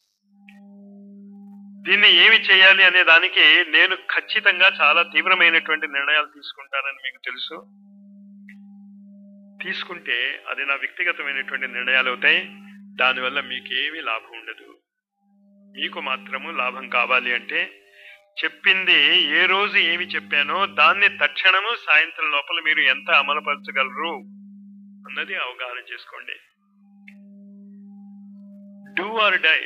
దీన్ని ఏమి చేయాలి అనే దానికి నేను ఖచ్చితంగా చాలా తీవ్రమైనటువంటి నిర్ణయాలు తీసుకుంటానని మీకు తెలుసు తీసుకుంటే అది నా వ్యక్తిగతమైనటువంటి నిర్ణయాలు అవుతాయి దానివల్ల మీకేమీ లాభం ఉండదు మీకు మాత్రము లాభం కావాలి అంటే చెప్పింది ఏ రోజు ఏమి చెప్పానో దాన్ని తక్షణము సాయంత్రం లోపల మీరు ఎంత అమలుపరచగలరు అన్నది అవగాహన చేసుకోండి డూ ఆర్ డై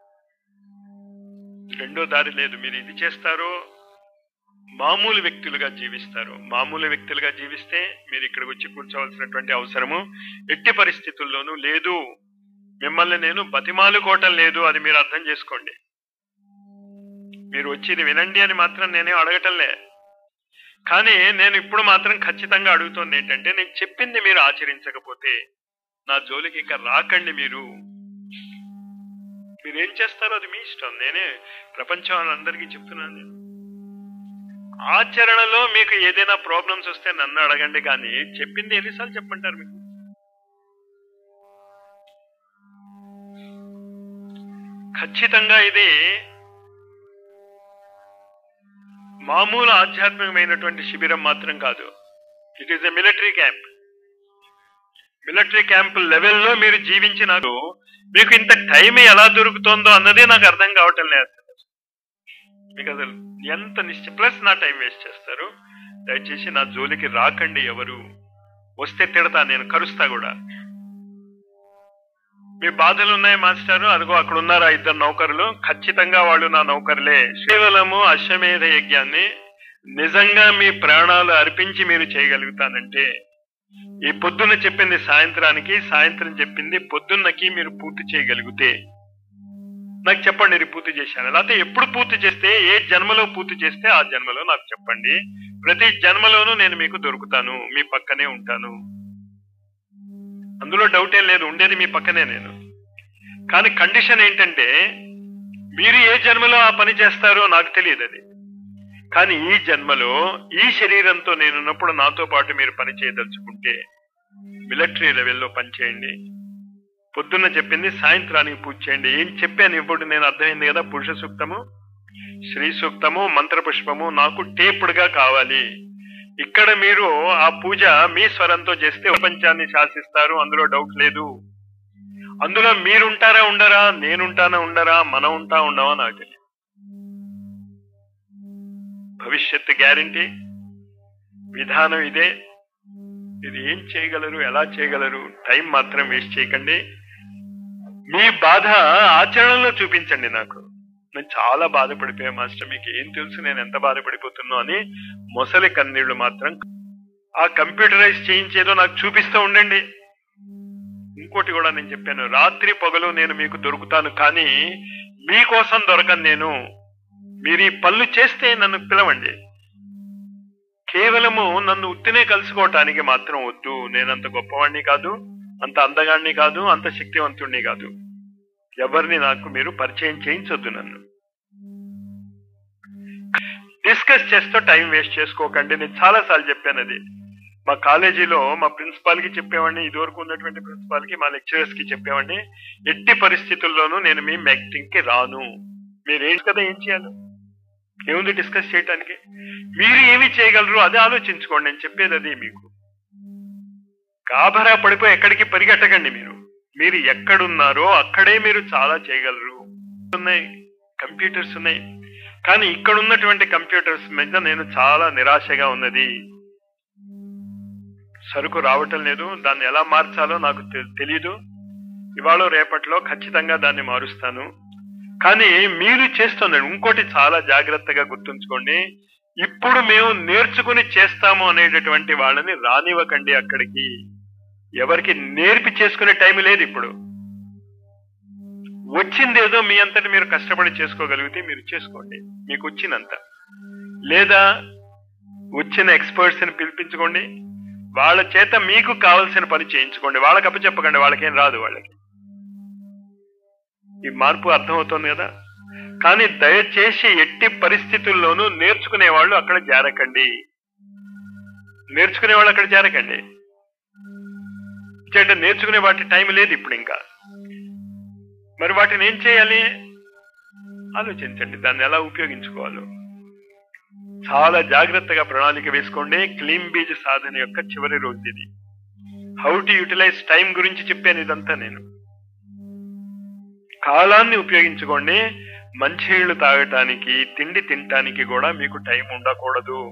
రెండో దారి లేదు మీరు ఇది చేస్తారో మామూలు వ్యక్తులుగా జీవిస్తారు మామూలు వ్యక్తులుగా జీవిస్తే మీరు ఇక్కడికి వచ్చి కూర్చోవలసినటువంటి అవసరము ఎట్టి పరిస్థితుల్లోనూ లేదు మిమ్మల్ని నేను బతిమాలుకోవటం లేదు అది మీరు అర్థం చేసుకోండి మీరు వచ్చి ఇది వినండి అని మాత్రం నేనేం అడగటంలే కానీ నేను ఇప్పుడు మాత్రం ఖచ్చితంగా అడుగుతోంది ఏంటంటే నేను చెప్పింది మీరు ఆచరించకపోతే నా జోలికి ఇక రాకండి మీరు మీరు ఏం చేస్తారో అది మీ ఇష్టం నేనే ప్రపంచం వాళ్ళందరికీ చెప్తున్నాను నేను ఆచరణలో మీకు ఏదైనా ప్రాబ్లమ్స్ వస్తే నన్ను అడగండి కానీ చెప్పింది ఎన్నిసార్లు చెప్పంటారు మీకు ఖచ్చితంగా ఇది మామూలు ఆధ్యాత్మికమైనటువంటి శిబిరం మాత్రం కాదు it is a military camp military camp లెవెల్లో మీరు జీవించినారు మీకు ఇంత టైం ఎలా దొరుకుతుందో అన్నదే నాకు అర్థం కావటం లేదు మీకు అసలు ఎంత నిశ్చ ప్లస్ నా టైం వేస్ట్ చేస్తారు దయచేసి నా జోలికి రాకండి ఎవరు వస్తే తిడతా నేను కరుస్తా కూడా మీ బాధలు ఉన్నాయి మాస్టారు అదిగో అక్కడ ఉన్నారా ఇద్దరు నౌకరులు ఖచ్చితంగా వాళ్ళు నా నౌకరులే కేవలము అశ్వమేధ యజ్ఞాన్ని నిజంగా మీ ప్రాణాలు అర్పించి మీరు చేయగలుగుతానంటే ఈ పొద్దున్న చెప్పింది సాయంత్రానికి సాయంత్రం చెప్పింది పొద్దున్నకి మీరు పూర్తి చేయగలిగితే నాకు చెప్పండి ఇది పూర్తి చేశాను లేకపోతే ఎప్పుడు పూర్తి చేస్తే ఏ జన్మలో పూర్తి చేస్తే ఆ జన్మలో నాకు చెప్పండి ప్రతి జన్మలోనూ నేను మీకు దొరుకుతాను మీ పక్కనే ఉంటాను అందులో డౌట్ ఏం లేదు ఉండేది మీ పక్కనే నేను కానీ కండిషన్ ఏంటంటే మీరు ఏ జన్మలో ఆ పని చేస్తారో నాకు తెలియదు అది కానీ ఈ జన్మలో ఈ శరీరంతో నేనున్నప్పుడు నాతో పాటు మీరు పని చేయదలుచుకుంటే మిలిటరీ లెవెల్లో పనిచేయండి పొద్దున్న చెప్పింది సాయంత్రానికి పూజ చేయండి ఏం చెప్పాను ఇప్పుడు నేను అర్థమైంది కదా పురుష సూక్తము శ్రీ సూక్తము మంత్రపుష్పము నాకు టేపుడుగా కావాలి ఇక్కడ మీరు ఆ పూజ మీ స్వరంతో చేస్తే ప్రపంచాన్ని శాసిస్తారు అందులో డౌట్ లేదు అందులో మీరుంటారా ఉండరా నేనుంటానా ఉండరా మనం ఉంటా ఉండవా నాకు తెలియదు భవిష్యత్తు గ్యారంటీ విధానం ఇదే ఇది ఏం చేయగలరు ఎలా చేయగలరు టైం మాత్రం వేస్ట్ చేయకండి మీ బాధ ఆచరణలో చూపించండి నాకు నేను చాలా బాధపడిపోయా మాస్టర్ మీకు ఏం తెలుసు నేను ఎంత బాధపడిపోతున్నా అని మొసలి కన్నీళ్లు మాత్రం ఆ కంప్యూటరైజ్ చేయించేదో నాకు చూపిస్తూ ఉండండి ఇంకోటి కూడా నేను చెప్పాను రాత్రి పగలు నేను మీకు దొరుకుతాను కానీ మీకోసం దొరకను నేను మీరు ఈ పనులు చేస్తే నన్ను పిలవండి కేవలము నన్ను ఉత్తినే కలుసుకోవటానికి మాత్రం వద్దు నేనంత గొప్పవాణ్ణి కాదు అంత అందగాణ్ణి కాదు అంత శక్తివంతుణ్ణి కాదు ఎవరిని నాకు మీరు పరిచయం చేయించొద్దు నన్ను డిస్కస్ చేస్తూ టైం వేస్ట్ చేసుకోకండి నేను చాలా సార్లు చెప్పాను అది మా కాలేజీలో మా ప్రిన్సిపాల్ కి చెప్పేవాడిని ఇదివరకు ఉన్నటువంటి ప్రిన్సిపాల్ కి మా లెక్చరర్స్ కి చెప్పేవాడిని ఎట్టి పరిస్థితుల్లోనూ నేను మీ యాక్టింగ్ కి రాను మీరేం కదా ఏం చేయాలి ఏముంది డిస్కస్ చేయటానికి మీరు ఏమి చేయగలరు అదే ఆలోచించుకోండి నేను చెప్పేది అది మీకు గాభరా పడిపోయి ఎక్కడికి పరిగెట్టకండి మీరు మీరు ఎక్కడున్నారో అక్కడే మీరు చాలా చేయగలరు ఉన్నాయి కంప్యూటర్స్ ఉన్నాయి కానీ ఇక్కడ ఉన్నటువంటి కంప్యూటర్స్ మీద నేను చాలా నిరాశగా ఉన్నది సరుకు రావటం లేదు దాన్ని ఎలా మార్చాలో నాకు తె- తెలీదు ఇవాళ రేపట్లో ఖచ్చితంగా దాన్ని మారుస్తాను కానీ మీరు చేస్తున్నారు ఇంకోటి చాలా జాగ్రత్తగా గుర్తుంచుకోండి ఇప్పుడు మేము నేర్చుకుని చేస్తాము అనేటటువంటి వాళ్ళని రానివ్వకండి అక్కడికి ఎవరికి నేర్పి చేసుకునే టైం లేదు ఇప్పుడు వచ్చిందేదో మీ అంతటి మీరు కష్టపడి చేసుకోగలిగితే మీరు చేసుకోండి మీకు వచ్చినంత లేదా వచ్చిన ఎక్స్పర్ట్స్ ని పిలిపించుకోండి వాళ్ళ చేత మీకు కావలసిన పని చేయించుకోండి వాళ్ళకి అప్పచెప్పకండి వాళ్ళకేం రాదు వాళ్ళకి ఈ మార్పు అర్థమవుతోంది కదా కానీ దయచేసి ఎట్టి పరిస్థితుల్లోనూ నేర్చుకునే వాళ్ళు అక్కడ జారకండి నేర్చుకునే వాళ్ళు అక్కడ జారకండి అంటే నేర్చుకునే వాటి టైం లేదు ఇప్పుడు ఇంకా మరి వాటిని ఏం చేయాలి ఆలోచించండి దాన్ని ఎలా ఉపయోగించుకోవాలో చాలా జాగ్రత్తగా ప్రణాళిక వేసుకోండి క్లీన్ బీజ్ సాధన యొక్క చివరి రోజు ఇది హౌ టు యూటిలైజ్ టైం గురించి చెప్పాను ఇదంతా నేను కాలాన్ని ఉపయోగించుకోండి మంచినీళ్లు తాగటానికి తిండి తినటానికి కూడా మీకు టైం ఉండకూడదు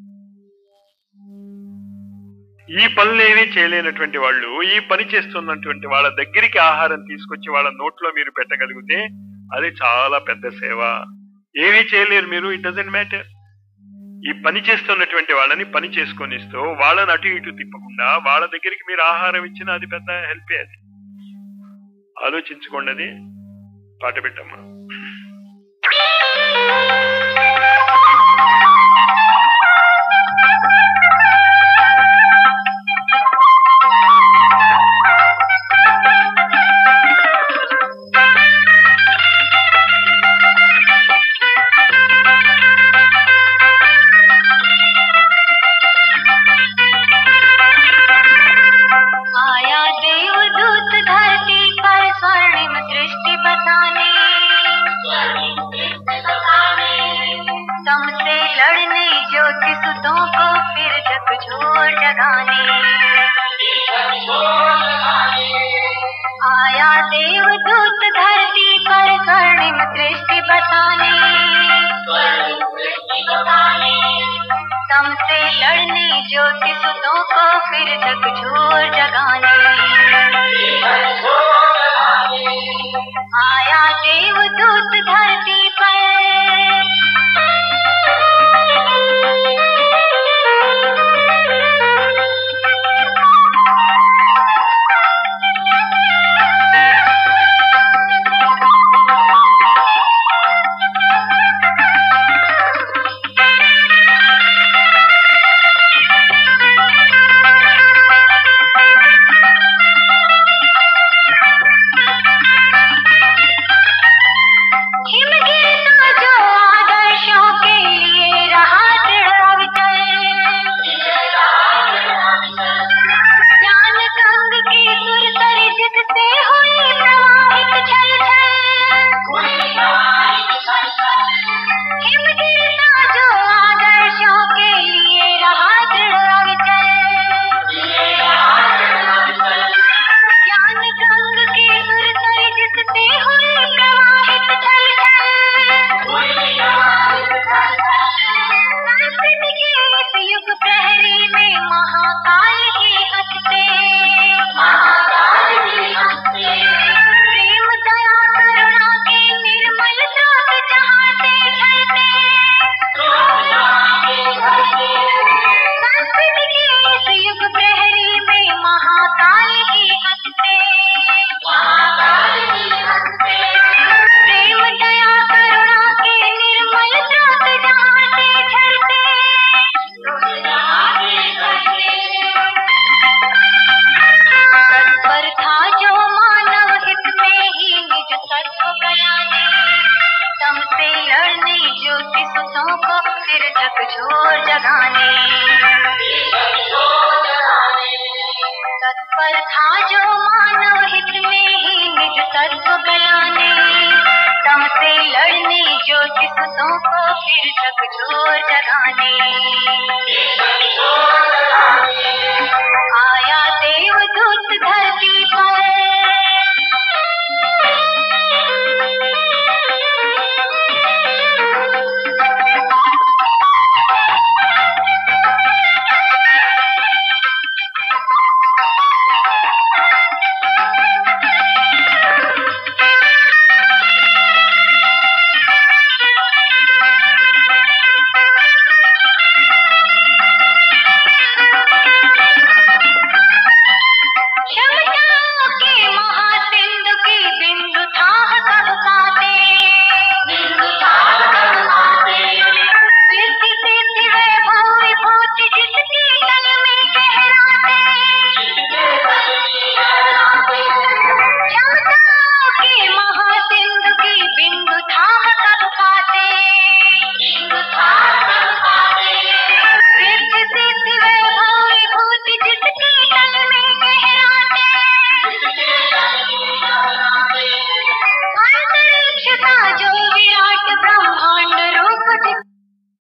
ఈ పనులు ఏమీ చేయలేనటువంటి వాళ్ళు ఈ పని చేస్తున్నటువంటి వాళ్ళ దగ్గరికి ఆహారం తీసుకొచ్చి వాళ్ళ నోట్లో మీరు పెట్టగలిగితే అది చాలా పెద్ద సేవ ఏమీ చేయలేరు మీరు ఇట్ డజంట్ మ్యాటర్ ఈ పని చేస్తున్నటువంటి వాళ్ళని పని చేసుకొనిస్తూ వాళ్ళని అటు ఇటు తిప్పకుండా వాళ్ళ దగ్గరికి మీరు ఆహారం ఇచ్చినా అది పెద్ద హెల్ప్ అది ఆలోచించుకోండి అది పాట పెట్టమ్మా आया देवदूत धरती पर स्वर्णिम दृष्टि बसाने तुमसे लड़ने ज्योति सुतों को फिर झकझोर जगाने आया देवदूत धरती पर स्वर्णिम दृष्टि बसाने तुमसे लड़ने ज्योति सुतों को फिर झकझोर जगाने आया देवदूत धरती हिमगिरता जो आदर्शों के लिए रहा दृढ़ अविचल ज्ञान गंग की सुर तरी जिससे हुई प्रवाहित छल छल हिमगिरता जो आदर्शों के लिए रहा दृढ़ अविचल ज्ञान गंग की सुर तरी जिससे हुई प्रवाहित छल संस्कृति के इस युग प्रहरी में महाकाल ही हंसते प्रेम दया करुणा के निर्मल स्रोत जहाँ से झलते संस्कृति के इस युग प्रहरी में महाकाल ही हंसते प्रेम दया करुणा के निर्मल स्रोत जहाँ से झरते तत्पर था जो मानव हित में ही निज तत्व बयाने तुमसे लड़ने ज्योति सुतों को फिर झकझोर जगाने तत्पर था जो मानव हित में ही निज तत्व बयाने तुमसे लड़ने ज्योति सुतों को फिर झकझोर जगाने